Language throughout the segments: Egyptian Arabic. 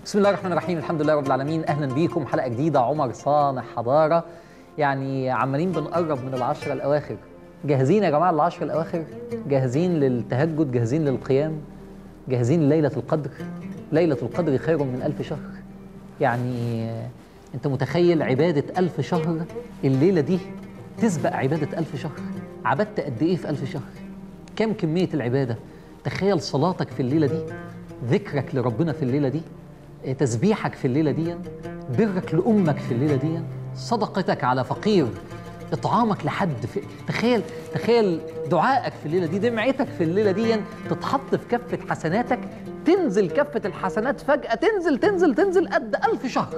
بسم الله الرحمن الرحيم الحمد لله رب العالمين اهلا بيكم حلقه جديده عمر صانع حضاره يعني عمالين بنقرب من العشرة الاواخر جاهزين يا جماعه العشرة الاواخر جاهزين للتهجد جاهزين للقيام جاهزين لليله القدر ليله القدر خير من ألف شهر يعني آه، انت متخيل عباده ألف شهر الليله دي تسبق عباده ألف شهر عبدت قد ايه في ألف شهر كم كميه العباده تخيل صلاتك في الليله دي ذكرك لربنا في الليله دي آه، تسبيحك في الليله دي برك لامك في الليله دي صدقتك على فقير اطعامك لحد في تخيل تخيل دعائك في الليله دي دمعتك في الليله دي تتحط في كفه حسناتك تنزل كفه الحسنات فجاه تنزل تنزل تنزل قد ألف شهر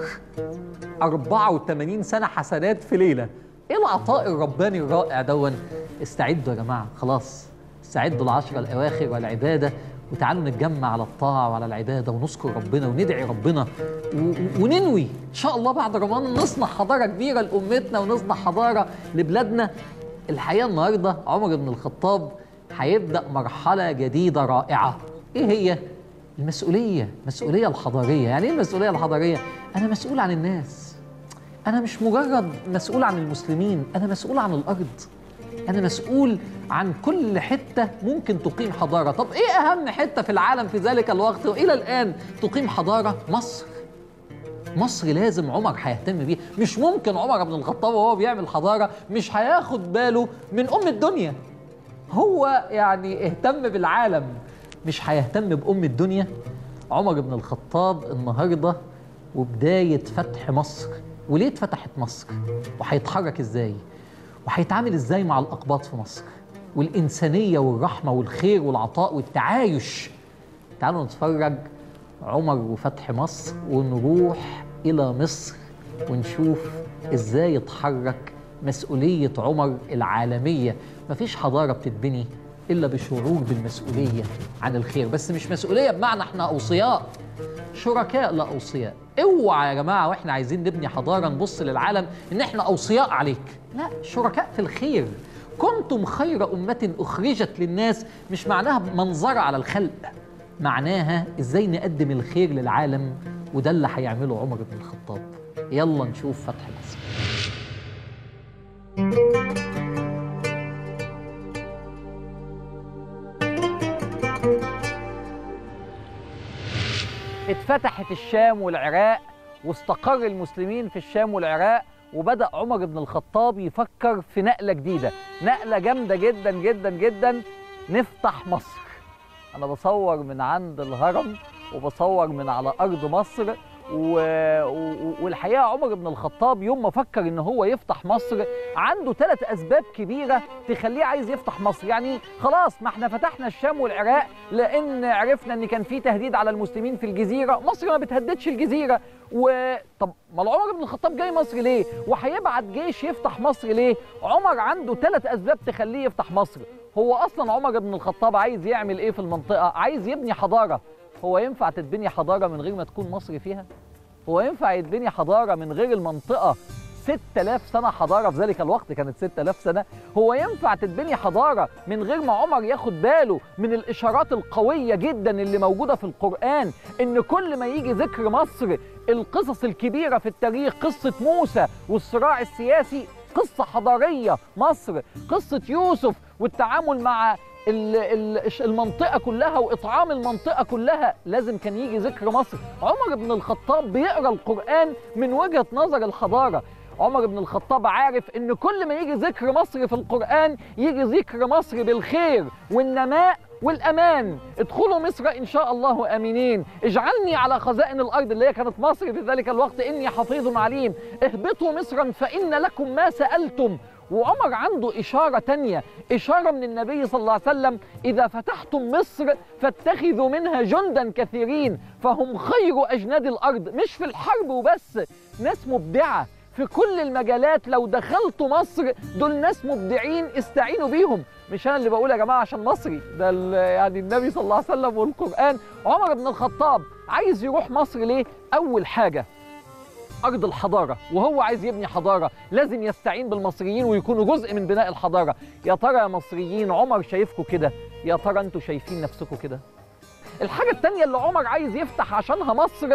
84 سنه حسنات في ليله ايه العطاء الرباني الرائع دون استعدوا يا جماعه خلاص استعدوا العشرة الأواخر والعبادة وتعالوا نتجمع على الطاعة وعلى العبادة ونذكر ربنا وندعي ربنا و- و- وننوي إن شاء الله بعد رمضان نصنع حضارة كبيرة لأمتنا ونصنع حضارة لبلادنا الحقيقة النهاردة عمر بن الخطاب هيبدأ مرحلة جديدة رائعة إيه هي؟ المسؤولية المسؤولية الحضارية يعني إيه المسؤولية الحضارية؟ أنا مسؤول عن الناس أنا مش مجرد مسؤول عن المسلمين أنا مسؤول عن الأرض أنا مسؤول عن كل حتة ممكن تقيم حضارة طب إيه أهم حتة في العالم في ذلك الوقت وإلى الآن تقيم حضارة مصر مصر لازم عمر هيهتم بيها مش ممكن عمر بن الخطاب وهو بيعمل حضارة مش هياخد باله من أم الدنيا هو يعني اهتم بالعالم مش هيهتم بأم الدنيا عمر بن الخطاب النهارده وبداية فتح مصر وليه اتفتحت مصر وهيتحرك ازاي وهيتعامل ازاي مع الأقباط في مصر والإنسانية والرحمة والخير والعطاء والتعايش تعالوا نتفرج عمر وفتح مصر ونروح إلى مصر ونشوف ازاي اتحرك مسؤولية عمر العالمية مفيش حضارة بتتبني إلا بشعور بالمسؤولية عن الخير بس مش مسؤولية بمعنى احنا أوصياء شركاء لا أوصياء اوعى يا جماعة واحنا عايزين نبني حضارة نبص للعالم ان احنا أوصياء عليك لا شركاء في الخير كنتم خير أمة أخرجت للناس مش معناها منظرة على الخلق معناها ازاي نقدم الخير للعالم وده اللي هيعمله عمر بن الخطاب يلا نشوف فتح مصر اتفتحت الشام والعراق واستقر المسلمين في الشام والعراق وبدأ عمر بن الخطاب يفكر في نقلة جديدة نقلة جامدة جدا جدا جدا نفتح مصر أنا بصور من عند الهرم وبصور من على أرض مصر و... و... والحقيقة عمر بن الخطاب يوم ما فكر إن هو يفتح مصر عنده ثلاث أسباب كبيرة تخليه عايز يفتح مصر يعني خلاص ما احنا فتحنا الشام والعراق لأن عرفنا إن كان في تهديد على المسلمين في الجزيرة مصر ما بتهددش الجزيرة و طب ما عمر بن الخطاب جاي مصر ليه وهيبعت جيش يفتح مصر ليه عمر عنده ثلاث أسباب تخليه يفتح مصر هو أصلا عمر بن الخطاب عايز يعمل إيه في المنطقة عايز يبني حضارة هو ينفع تتبني حضارة من غير ما تكون مصر فيها هو ينفع يتبني حضارة من غير المنطقة 6000 سنة حضارة في ذلك الوقت كانت 6000 سنة هو ينفع تتبني حضارة من غير ما عمر ياخد باله من الإشارات القوية جدا اللي موجودة في القرآن إن كل ما يجي ذكر مصر القصص الكبيرة في التاريخ قصة موسى والصراع السياسي قصة حضارية مصر قصة يوسف والتعامل مع ال- ال- المنطقة كلها وإطعام المنطقة كلها لازم كان يجي ذكر مصر عمر بن الخطاب بيقرأ القرآن من وجهة نظر الحضارة عمر بن الخطاب عارف ان كل ما يجي ذكر مصر في القرآن يجي ذكر مصر بالخير والنماء والأمان ادخلوا مصر إن شاء الله آمنين اجعلني على خزائن الأرض اللي هي كانت مصر في ذلك الوقت إني حفيظ عليم اهبطوا مصرا فإن لكم ما سألتم وعمر عنده إشارة تانية إشارة من النبي صلى الله عليه وسلم إذا فتحتم مصر فاتخذوا منها جندا كثيرين فهم خير أجناد الأرض مش في الحرب وبس ناس مبدعة في كل المجالات لو دخلتوا مصر دول ناس مبدعين استعينوا بيهم مش انا اللي بقول يا جماعه عشان مصري ده ال- يعني النبي صلى الله عليه وسلم والقران عمر بن الخطاب عايز يروح مصر ليه اول حاجه ارض الحضاره وهو عايز يبني حضاره لازم يستعين بالمصريين ويكونوا جزء من بناء الحضاره يا ترى يا مصريين عمر شايفكم كده يا ترى انتوا شايفين نفسكم كده الحاجه التانيه اللي عمر عايز يفتح عشانها مصر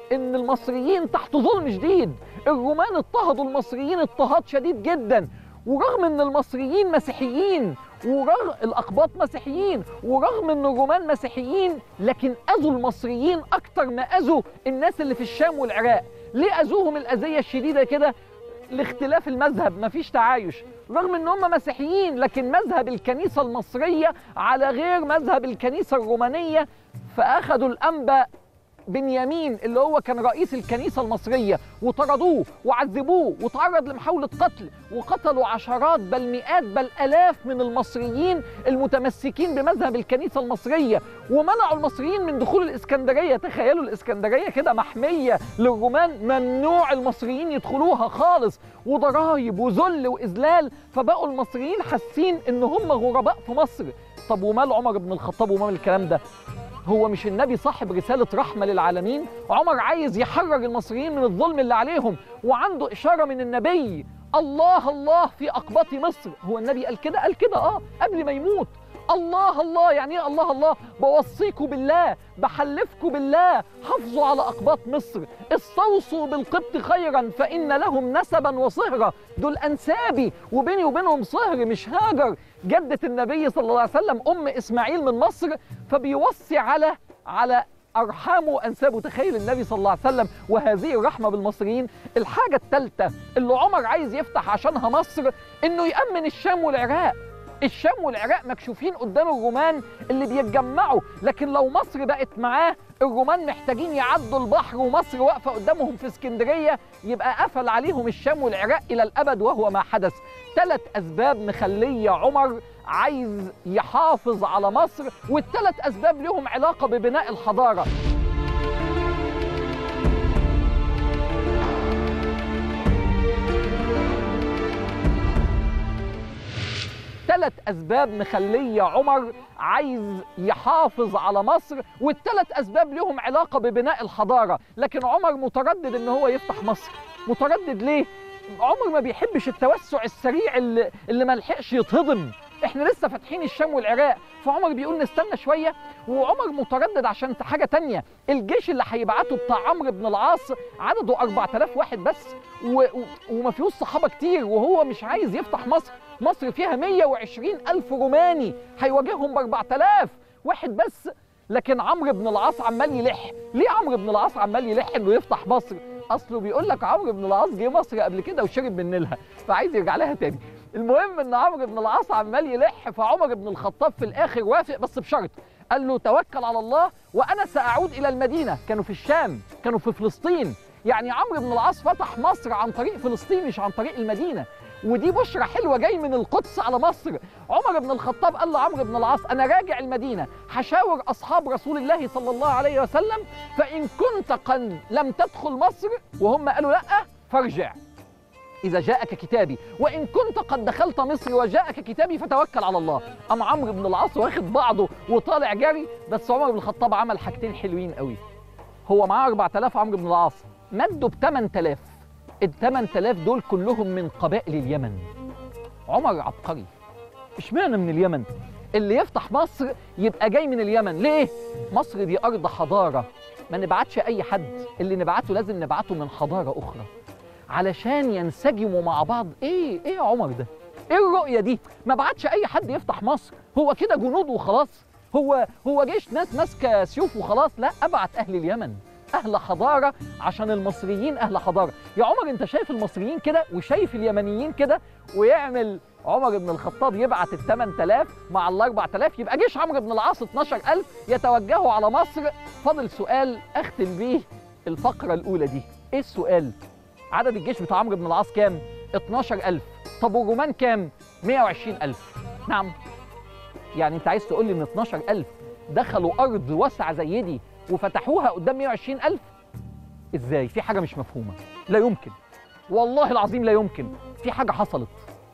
ان المصريين تحت ظلم شديد الرومان اضطهدوا المصريين اضطهاد شديد جدا ورغم ان المصريين مسيحيين ورغم الاقباط مسيحيين ورغم ان الرومان مسيحيين لكن اذوا المصريين اكتر ما اذوا الناس اللي في الشام والعراق ليه اذوهم الاذيه الشديده كده لاختلاف المذهب مفيش تعايش رغم ان هم مسيحيين لكن مذهب الكنيسه المصريه على غير مذهب الكنيسه الرومانيه فاخذوا الانبا بنيامين اللي هو كان رئيس الكنيسة المصرية وطردوه وعذبوه وتعرض لمحاولة قتل وقتلوا عشرات بل مئات بل آلاف من المصريين المتمسكين بمذهب الكنيسة المصرية ومنعوا المصريين من دخول الإسكندرية تخيلوا الإسكندرية كده محمية للرومان ممنوع المصريين يدخلوها خالص وضرايب وذل وإذلال فبقوا المصريين حاسين إن هم غرباء في مصر طب ومال عمر بن الخطاب ومال الكلام ده هو مش النبي صاحب رسالة رحمة للعالمين عمر عايز يحرر المصريين من الظلم اللي عليهم وعنده إشارة من النبي الله الله في أقباط مصر هو النبي قال كده قال كده آه قبل ما يموت الله الله يعني ايه الله الله بوصيكم بالله بحلفكم بالله حافظوا على اقباط مصر استوصوا بالقبط خيرا فان لهم نسبا وصهرا دول انسابي وبيني وبينهم صهر مش هاجر جده النبي صلى الله عليه وسلم ام اسماعيل من مصر فبيوصي على على ارحامه وانسابه تخيل النبي صلى الله عليه وسلم وهذه الرحمه بالمصريين الحاجه الثالثه اللي عمر عايز يفتح عشانها مصر انه يامن الشام والعراق الشام والعراق مكشوفين قدام الرومان اللي بيتجمعوا لكن لو مصر بقت معاه الرومان محتاجين يعدوا البحر ومصر واقفه قدامهم في اسكندريه يبقى قفل عليهم الشام والعراق الى الابد وهو ما حدث ثلاث اسباب مخليه عمر عايز يحافظ على مصر والثلاث اسباب لهم علاقه ببناء الحضاره ثلاث اسباب مخليه عمر عايز يحافظ على مصر والثلاث اسباب لهم علاقه ببناء الحضاره لكن عمر متردد ان هو يفتح مصر متردد ليه عمر ما بيحبش التوسع السريع اللي, اللي ما لحقش يتهضم احنا لسه فاتحين الشام والعراق فعمر بيقول نستنى شويه وعمر متردد عشان حاجه تانية الجيش اللي هيبعته بتاع عمرو بن العاص عدده 4000 واحد بس و... و... وما فيهوش صحابه كتير وهو مش عايز يفتح مصر مصر فيها 120 ألف روماني هيواجههم ب 4000 واحد بس لكن عمرو بن العاص عمال يلح ليه عمرو بن العاص عمال يلح انه يفتح مصر اصله بيقول لك عمرو بن العاص جه مصر قبل كده وشرب من نيلها فعايز يرجع لها تاني المهم ان عمرو بن العاص عمال يلح فعمر بن الخطاب في الاخر وافق بس بشرط قال له توكل على الله وانا ساعود الى المدينه كانوا في الشام كانوا في فلسطين يعني عمرو بن العاص فتح مصر عن طريق فلسطين مش عن طريق المدينه ودي بشرى حلوه جاي من القدس على مصر عمر بن الخطاب قال لعمرو بن العاص انا راجع المدينه هشاور اصحاب رسول الله صلى الله عليه وسلم فان كنت قد لم تدخل مصر وهم قالوا لا فارجع إذا جاءك كتابي وإن كنت قد دخلت مصر وجاءك كتابي فتوكل على الله أم عمرو بن العاص واخد بعضه وطالع جري بس عمر بن الخطاب عمل حاجتين حلوين قوي هو معاه 4000 عمرو بن العاص مدوا ب 8000 ال 8000 دول كلهم من قبائل اليمن عمر عبقري اشمعنى من اليمن اللي يفتح مصر يبقى جاي من اليمن ليه مصر دي ارض حضاره ما نبعتش اي حد اللي نبعته لازم نبعته من حضاره اخرى علشان ينسجموا مع بعض ايه ايه يا عمر ده ايه الرؤيه دي ما بعتش اي حد يفتح مصر هو كده جنود وخلاص هو هو جيش ناس ماسكه سيوف وخلاص لا ابعت اهل اليمن اهل حضاره عشان المصريين اهل حضاره يا عمر انت شايف المصريين كده وشايف اليمنيين كده ويعمل عمر بن الخطاب يبعت ال 8000 مع ال 4000 يبقى جيش عمرو بن العاص 12000 يتوجهوا على مصر فاضل سؤال اختم بيه الفقره الاولى دي ايه السؤال عدد الجيش بتاع عمرو بن العاص كام 12000 طب والرومان كام 120000 نعم يعني انت عايز تقول لي ان 12000 دخلوا ارض واسعه زي دي وفتحوها قدام 120000 ازاي في حاجه مش مفهومه لا يمكن والله العظيم لا يمكن في حاجه حصلت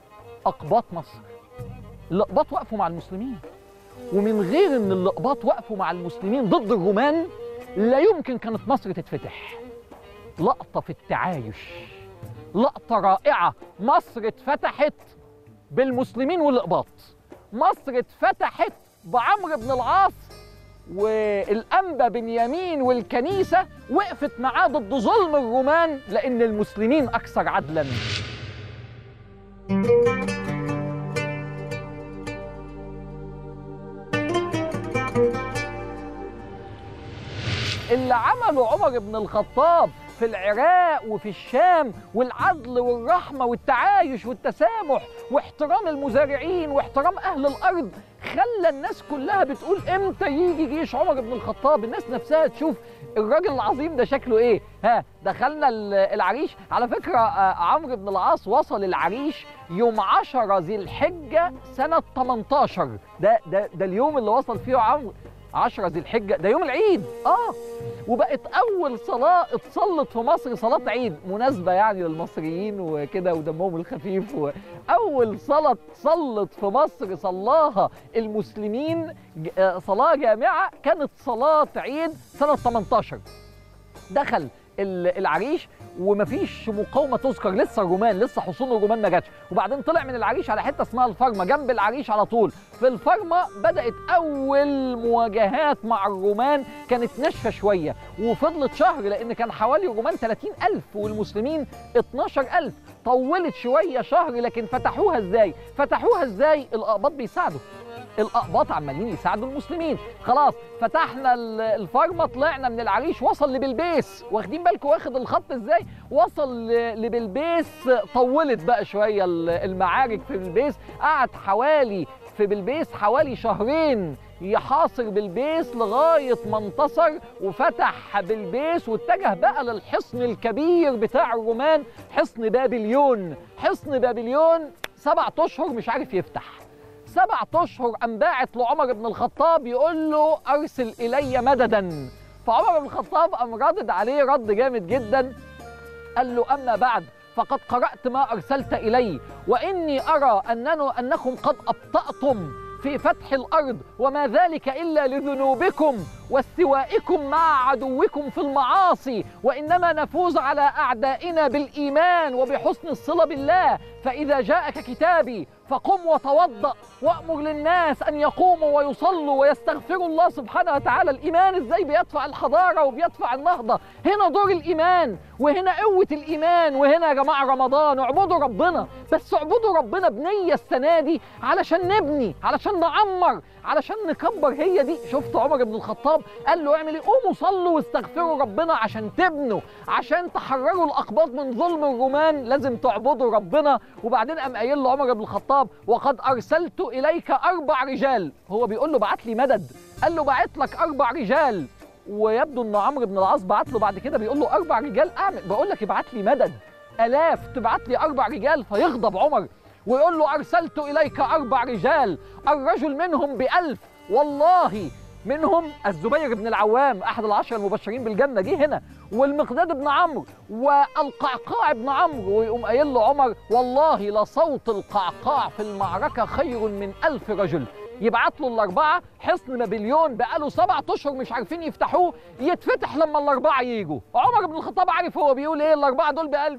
اقباط مصر الاقباط وقفوا مع المسلمين ومن غير ان الاقباط وقفوا مع المسلمين ضد الرومان لا يمكن كانت مصر تتفتح لقطه في التعايش لقطه رائعه مصر اتفتحت بالمسلمين والاقباط مصر اتفتحت بعمرو بن العاص والأنبا بنيامين والكنيسة وقفت معاه ضد ظلم الرومان لأن المسلمين أكثر عدلاً اللي عمله عمر بن الخطاب في العراق وفي الشام والعدل والرحمة والتعايش والتسامح واحترام المزارعين واحترام أهل الأرض خلى الناس كلها بتقول امتى يجي جيش عمر بن الخطاب الناس نفسها تشوف الراجل العظيم ده شكله ايه ها دخلنا العريش على فكرة عمرو بن العاص وصل العريش يوم 10 ذي الحجة سنة 18 ده ده ده اليوم اللي وصل فيه عمرو 10 ذي الحجة ده يوم العيد اه وبقت أول صلاة اتصلت في مصر صلاة عيد مناسبة يعني للمصريين وكده ودمهم الخفيف وأول صلاة صلت في مصر صلاها المسلمين صلاة جامعة كانت صلاة عيد سنة 18 دخل العريش ومفيش مقاومه تذكر لسه الرومان لسه حصون الرومان ما جاتش وبعدين طلع من العريش على حته اسمها الفرمه جنب العريش على طول في الفرمه بدات اول مواجهات مع الرومان كانت ناشفه شويه وفضلت شهر لان كان حوالي الرومان 30000 والمسلمين 12000 طولت شويه شهر لكن فتحوها ازاي فتحوها ازاي الاقباط بيساعدوا الاقباط عمالين يساعدوا المسلمين خلاص فتحنا الفرمه طلعنا من العريش وصل لبلبيس واخدين بالكم واخد الخط ازاي وصل لبلبيس طولت بقى شويه المعارك في بلبيس قعد حوالي في بلبيس حوالي شهرين يحاصر بلبيس لغاية ما انتصر وفتح بلبيس واتجه بقى للحصن الكبير بتاع الرومان حصن بابليون حصن بابليون سبعة أشهر مش عارف يفتح سبعة أشهر قام باعت لعمر بن الخطاب يقول له أرسل إلي مددا فعمر بن الخطاب قام ردد عليه رد جامد جدا قال له أما بعد فقد قرأت ما أرسلت إلي وإني أرى أننا أنكم قد أبطأتم في فتح الأرض وما ذلك إلا لذنوبكم واستوائكم مع عدوكم في المعاصي وإنما نفوز على أعدائنا بالإيمان وبحسن الصلة بالله فإذا جاءك كتابي فقم وتوضأ وأمر للناس أن يقوموا ويصلوا ويستغفروا الله سبحانه وتعالى الإيمان إزاي بيدفع الحضارة وبيدفع النهضة هنا دور الإيمان وهنا قوة الإيمان وهنا يا جماعة رمضان اعبدوا ربنا بس اعبدوا ربنا بنية السنة دي علشان نبني علشان نعمر علشان نكبر هي دي شفت عمر بن الخطاب قال له اعمل ايه قوموا صلوا واستغفروا ربنا عشان تبنوا عشان تحرروا الاقباط من ظلم الرومان لازم تعبدوا ربنا وبعدين قام قايل له عمر بن الخطاب وقد ارسلت اليك اربع رجال هو بيقول له بعت لي مدد قال له بعت لك اربع رجال ويبدو ان عمرو بن العاص بعت له بعد كده بيقول له اربع رجال اعمل بقول لك ابعت لي مدد الاف تبعت لي اربع رجال فيغضب عمر ويقول له أرسلت إليك أربع رجال الرجل منهم بألف والله منهم الزبير بن العوام أحد العشر المبشرين بالجنة جه هنا والمقداد بن عمرو والقعقاع بن عمرو ويقوم قايل له عمر والله لصوت القعقاع في المعركة خير من ألف رجل يبعت له الأربعة حصن بابليون بقاله سبعة أشهر مش عارفين يفتحوه يتفتح لما الأربعة يجوا عمر بن الخطاب عارف هو بيقول إيه الأربعة دول بألف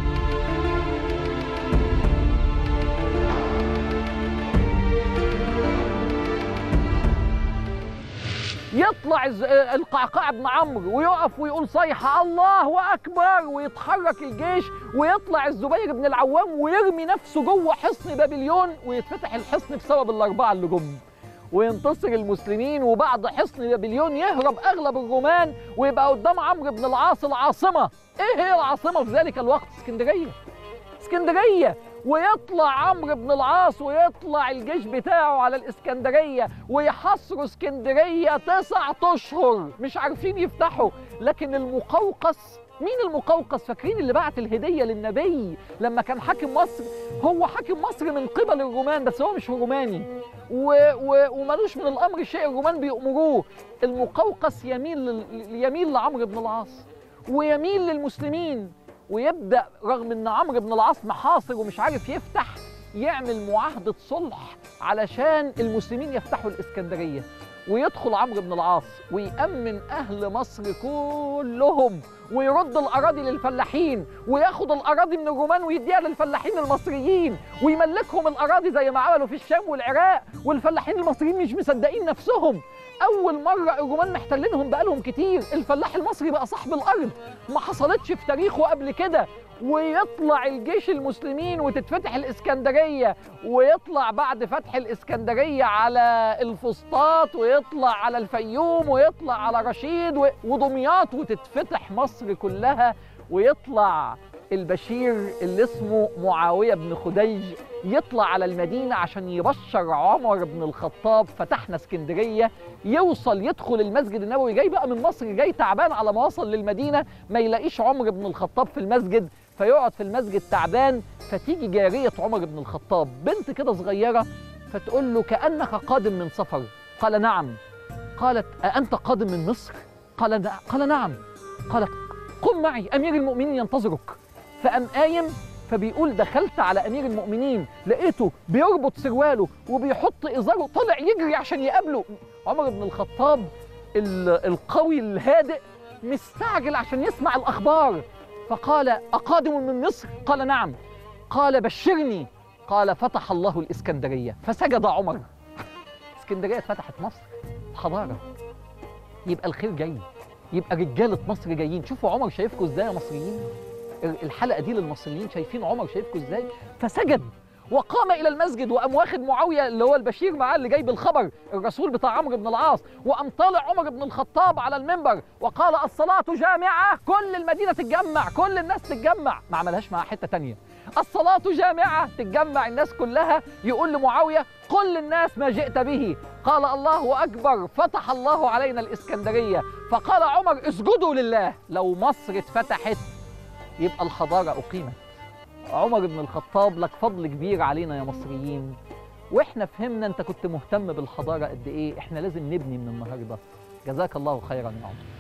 يطلع القعقاع بن عمرو ويقف ويقول صيحة الله أكبر ويتحرك الجيش ويطلع الزبير بن العوام ويرمي نفسه جوه حصن بابليون ويتفتح الحصن بسبب الأربعة اللي جم وينتصر المسلمين وبعد حصن بابليون يهرب أغلب الرومان ويبقى قدام عمرو بن العاص العاصمة إيه هي العاصمة في ذلك الوقت اسكندرية اسكندرية ويطلع عمرو بن العاص ويطلع الجيش بتاعه على الاسكندريه ويحاصروا اسكندريه تسعة اشهر مش عارفين يفتحوا لكن المقوقس مين المقوقس فاكرين اللي بعت الهديه للنبي لما كان حاكم مصر هو حاكم مصر من قبل الرومان بس هو مش روماني و... و... ومالوش من الامر شيء الرومان بيأمروه المقوقس يميل لل... يميل لعمرو بن العاص ويميل للمسلمين ويبدا رغم ان عمرو بن العاص محاصر ومش عارف يفتح يعمل معاهده صلح علشان المسلمين يفتحوا الاسكندريه ويدخل عمرو بن العاص ويأمن أهل مصر كلهم ويرد الأراضي للفلاحين وياخد الأراضي من الرومان ويديها للفلاحين المصريين ويملكهم الأراضي زي ما عملوا في الشام والعراق والفلاحين المصريين مش مصدقين نفسهم أول مرة الرومان محتلينهم بقالهم كتير الفلاح المصري بقى صاحب الأرض ما حصلتش في تاريخه قبل كده ويطلع الجيش المسلمين وتتفتح الإسكندرية ويطلع بعد فتح الإسكندرية على الفسطاط ويطلع على الفيوم ويطلع على رشيد و- ودمياط وتتفتح مصر كلها ويطلع البشير اللي اسمه معاوية بن خديج يطلع على المدينة عشان يبشر عمر بن الخطاب فتحنا اسكندرية يوصل يدخل المسجد النبوي جاي بقى من مصر جاي تعبان على ما وصل للمدينة ما يلاقيش عمر بن الخطاب في المسجد فيقعد في المسجد تعبان فتيجي جارية عمر بن الخطاب بنت كده صغيرة فتقول له كأنك قادم من سفر قال نعم قالت أأنت قادم من مصر قال نعم قال نعم قالت قم معي أمير المؤمنين ينتظرك فقام قايم فبيقول دخلت على امير المؤمنين لقيته بيربط سرواله وبيحط ازاره طالع يجري عشان يقابله عمر بن الخطاب ال- القوي الهادئ مستعجل عشان يسمع الاخبار فقال اقادم من مصر قال نعم قال بشرني قال فتح الله الاسكندريه فسجد عمر اسكندريه اتفتحت مصر حضاره يبقى الخير جاي يبقى رجاله مصر جايين شوفوا عمر شايفكم ازاي يا مصريين الحلقه دي للمصريين شايفين عمر شايفكم ازاي فسجد وقام الى المسجد وقام واخد معاويه اللي هو البشير معاه اللي جايب الخبر الرسول بتاع عمرو بن العاص وقام طالع عمر بن الخطاب على المنبر وقال الصلاه جامعه كل المدينه تتجمع كل الناس تتجمع ما عملهاش مع حته تانية الصلاة جامعة تتجمع الناس كلها يقول لمعاوية قل للناس ما جئت به قال الله أكبر فتح الله علينا الإسكندرية فقال عمر اسجدوا لله لو مصر اتفتحت يبقى الحضارة أقيمت عمر بن الخطاب لك فضل كبير علينا يا مصريين واحنا فهمنا انت كنت مهتم بالحضارة قد ايه احنا لازم نبني من النهاردة جزاك الله خيرا يا عمر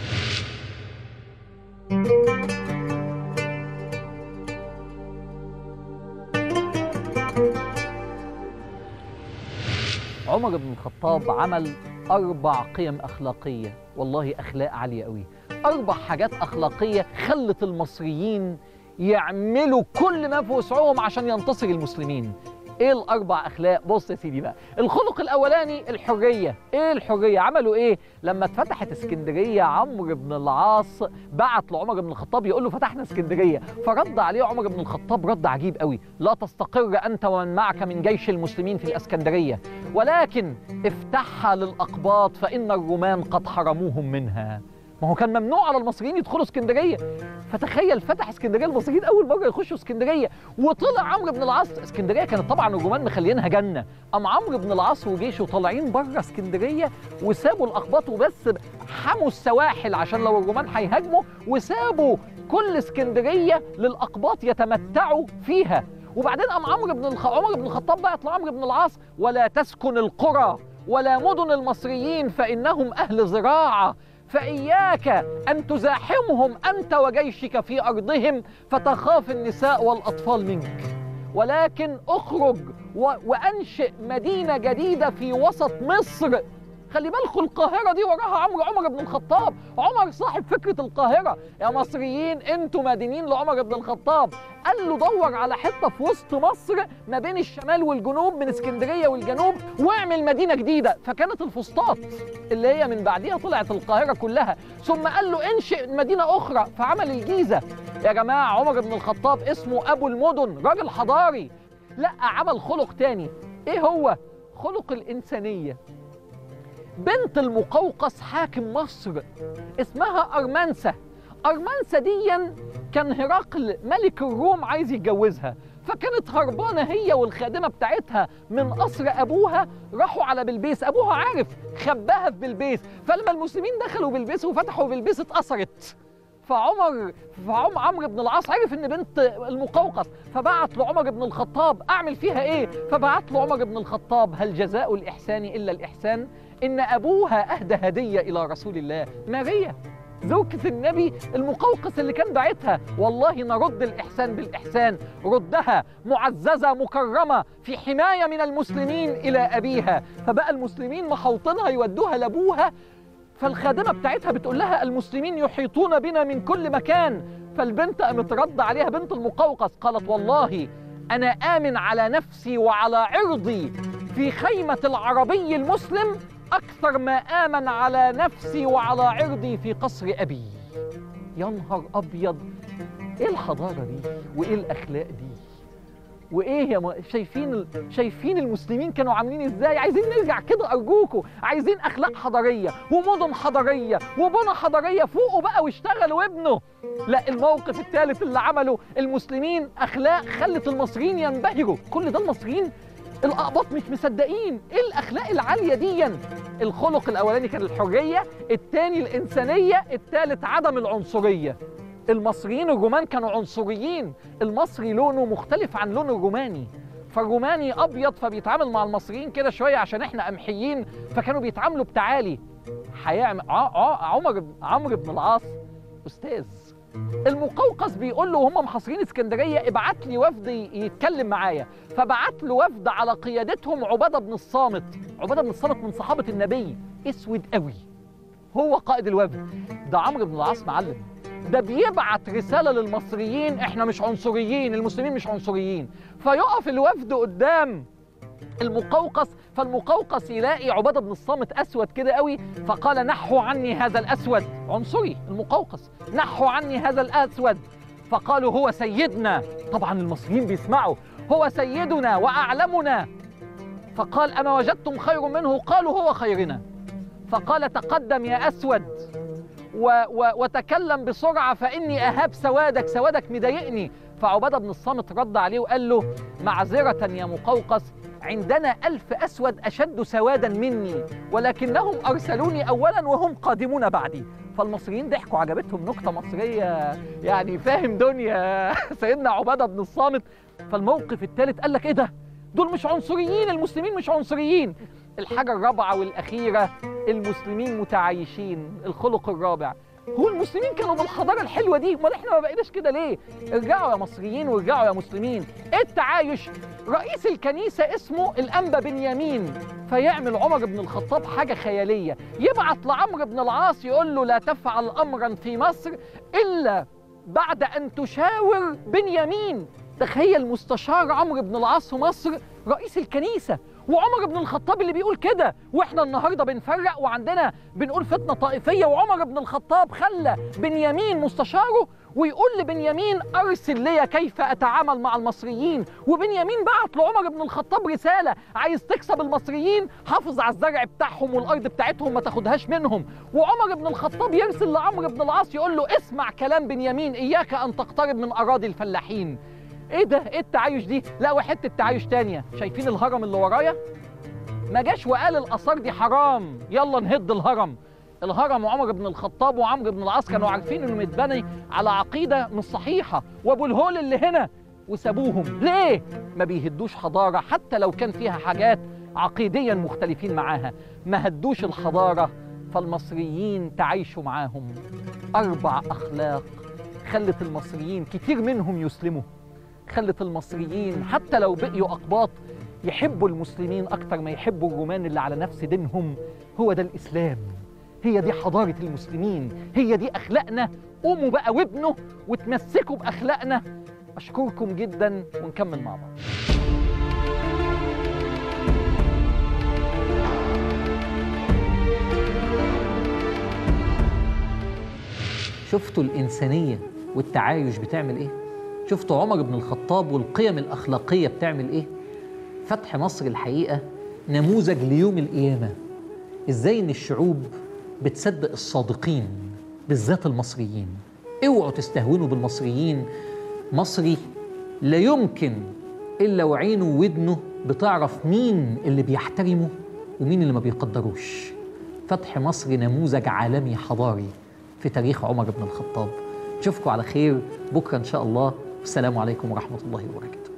عمر بن الخطاب عمل أربع قيم أخلاقية والله أخلاق عالية قوي أربع حاجات أخلاقية خلت المصريين يعملوا كل ما في وسعهم عشان ينتصر المسلمين ايه الاربع اخلاق بص يا سيدي بقى الخلق الاولاني الحريه ايه الحريه عملوا ايه لما اتفتحت اسكندريه عمرو بن العاص بعت لعمر بن الخطاب يقول له فتحنا اسكندريه فرد عليه عمر بن الخطاب رد عجيب قوي لا تستقر انت ومن معك من جيش المسلمين في الاسكندريه ولكن افتحها للاقباط فان الرومان قد حرموهم منها ما هو كان ممنوع على المصريين يدخلوا اسكندريه فتخيل فتح اسكندريه المصريين اول مره يخشوا اسكندريه وطلع عمرو بن العاص اسكندريه كانت طبعا الرومان مخلينها جنه قام عمرو بن العاص وجيشه طالعين بره اسكندريه وسابوا الاقباط وبس حموا السواحل عشان لو الرومان هيهاجموا وسابوا كل اسكندريه للاقباط يتمتعوا فيها وبعدين قام عمرو بن الخ... عمر بن الخطاب بقى يطلع عمرو بن العاص ولا تسكن القرى ولا مدن المصريين فانهم اهل زراعه فإياك أن تزاحمهم أنت وجيشك في أرضهم فتخاف النساء والأطفال منك ولكن اخرج و... وأنشئ مدينة جديدة في وسط مصر خلي بالكم القاهرة دي وراها عمرو عمر بن الخطاب عمر صاحب فكرة القاهرة يا مصريين انتوا مدينين لعمر بن الخطاب قال له دور على حتة في وسط مصر ما بين الشمال والجنوب من اسكندرية والجنوب واعمل مدينة جديدة فكانت الفسطاط اللي هي من بعديها طلعت القاهرة كلها ثم قال له انشئ مدينة أخرى فعمل الجيزة يا جماعة عمر بن الخطاب اسمه أبو المدن راجل حضاري لا عمل خلق تاني ايه هو خلق الإنسانية بنت المقوقس حاكم مصر اسمها أرمنسة أرمنسة ديا كان هرقل ملك الروم عايز يتجوزها فكانت هربانة هي والخادمة بتاعتها من قصر أبوها راحوا على بلبيس أبوها عارف خباها في بلبيس فلما المسلمين دخلوا بلبيس وفتحوا بلبيس اتأثرت فعمر فعم عمرو بن العاص عرف ان بنت المقوقس فبعت لعمر بن الخطاب اعمل فيها ايه فبعت له عمر بن الخطاب هل جزاء الاحسان الا الاحسان ان ابوها اهدى هديه الى رسول الله ماريا زوجة النبي المقوقس اللي كان باعتها والله نرد الإحسان بالإحسان ردها معززة مكرمة في حماية من المسلمين إلى أبيها فبقى المسلمين محوطينها يودوها لأبوها فالخادمة بتاعتها بتقول لها المسلمين يحيطون بنا من كل مكان فالبنت قامت رد عليها بنت المقوقس قالت والله أنا آمن على نفسي وعلى عرضي في خيمة العربي المسلم أكثر ما آمن على نفسي وعلى عرضي في قصر أبي يا نهار أبيض إيه الحضارة دي وإيه الأخلاق دي وايه يا م... شايفين ال... شايفين المسلمين كانوا عاملين ازاي عايزين نرجع كده ارجوكوا عايزين اخلاق حضاريه ومدن حضاريه وبنى حضاريه فوقوا بقى واشتغلوا وابنوا لا الموقف الثالث اللي عمله المسلمين اخلاق خلت المصريين ينبهروا كل ده المصريين الاقباط مش مصدقين ايه الاخلاق العاليه دي الخلق الاولاني كان الحريه الثاني الانسانيه الثالث عدم العنصريه المصريين الرومان كانوا عنصريين المصري لونه مختلف عن لون الروماني فالروماني ابيض فبيتعامل مع المصريين كده شويه عشان احنا قمحيين فكانوا بيتعاملوا بتعالي هيعمل عمر عمرو بن العاص استاذ المقوقس بيقول له وهم محاصرين اسكندريه ابعت لي وفد يتكلم معايا فبعت له وفد على قيادتهم عباده بن الصامت عباده بن الصامت من صحابه النبي اسود قوي هو قائد الوفد ده عمرو بن العاص معلم ده بيبعت رسالة للمصريين احنا مش عنصريين المسلمين مش عنصريين فيقف الوفد قدام المقوقس فالمقوقس يلاقي عبادة بن الصامت أسود كده قوي فقال نحوا عني هذا الأسود عنصري المقوقس نحوا عني هذا الأسود فقالوا هو سيدنا طبعا المصريين بيسمعوا هو سيدنا وأعلمنا فقال أما وجدتم خير منه قالوا هو خيرنا فقال تقدم يا أسود و و وتكلم بسرعة فإني أهاب سوادك سوادك مضايقني فعبادة بن الصامت رد عليه وقال له معذرة يا مقوقس عندنا ألف أسود أشد سوادا مني ولكنهم أرسلوني أولا وهم قادمون بعدي فالمصريين ضحكوا عجبتهم نكتة مصرية يعني فاهم دنيا سيدنا عبادة بن الصامت فالموقف الثالث قال لك إيه ده دول مش عنصريين المسلمين مش عنصريين الحاجة الرابعة والأخيرة المسلمين متعايشين الخلق الرابع هو المسلمين كانوا بالحضارة الحلوة دي امال احنا ما بقيناش كده ليه ارجعوا يا مصريين وارجعوا يا مسلمين ايه التعايش رئيس الكنيسة اسمه الأنبا بنيامين فيعمل عمر بن الخطاب حاجة خيالية يبعت لعمرو بن العاص يقول له لا تفعل أمرا في مصر إلا بعد أن تشاور بنيامين تخيل مستشار عمرو بن العاص في مصر رئيس الكنيسة وعمر بن الخطاب اللي بيقول كده واحنا النهارده بنفرق وعندنا بنقول فتنه طائفيه وعمر بن الخطاب خلى بنيامين مستشاره ويقول لبنيامين ارسل لي كيف اتعامل مع المصريين وبنيامين بعت لعمر بن الخطاب رساله عايز تكسب المصريين حافظ على الزرع بتاعهم والارض بتاعتهم ما تاخدهاش منهم وعمر بن الخطاب يرسل لعمرو بن العاص يقول له اسمع كلام بنيامين اياك ان تقترب من اراضي الفلاحين ايه ده ايه التعايش دي لا وحته تعايش تانية شايفين الهرم اللي ورايا ما جاش وقال الاثار دي حرام يلا نهد الهرم الهرم وعمر بن الخطاب وعمرو بن العاص كانوا عارفين انه متبني على عقيده مش صحيحه وابو الهول اللي هنا وسابوهم ليه ما بيهدوش حضاره حتى لو كان فيها حاجات عقيديا مختلفين معاها ما هدوش الحضاره فالمصريين تعايشوا معاهم اربع اخلاق خلت المصريين كتير منهم يسلموا خلت المصريين حتى لو بقيوا أقباط يحبوا المسلمين أكتر ما يحبوا الرومان اللي على نفس دينهم هو ده الإسلام هي دي حضارة المسلمين هي دي أخلاقنا قوموا بقى وابنوا وتمسكوا بأخلاقنا أشكركم جدا ونكمل مع بعض شفتوا الإنسانية والتعايش بتعمل إيه؟ شفتوا عمر بن الخطاب والقيم الأخلاقية بتعمل إيه؟ فتح مصر الحقيقة نموذج ليوم القيامة إزاي إن الشعوب بتصدق الصادقين بالذات المصريين اوعوا تستهونوا بالمصريين مصري لا يمكن إلا وعينه وودنه بتعرف مين اللي بيحترمه ومين اللي ما بيقدروش فتح مصر نموذج عالمي حضاري في تاريخ عمر بن الخطاب نشوفكم على خير بكرة إن شاء الله والسلام عليكم ورحمة الله وبركاته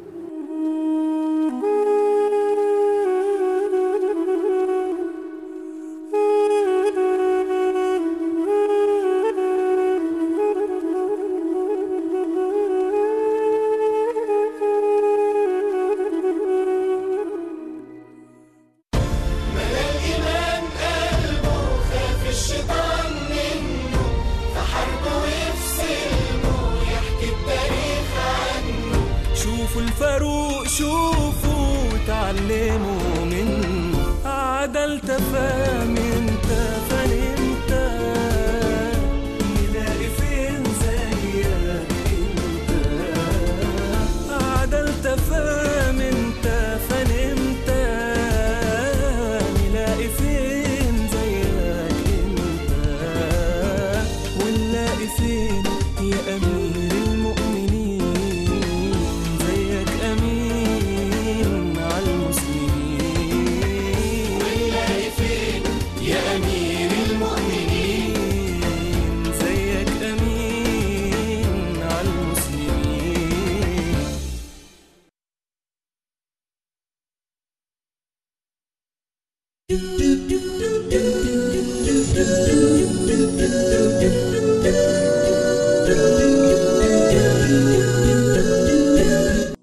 شوفوا الفاروق شوفوا تعلموا منه عدل تفهم انت فنمت نلاقي فين زيك انت عدل تفهم انت فنمت نلاقي فين زيك انت ونلاقي فين يا امير المؤمنين زيك امين على المسلمين ونلاقي فين يا امير المؤمنين زيك امين على المسلمين do do do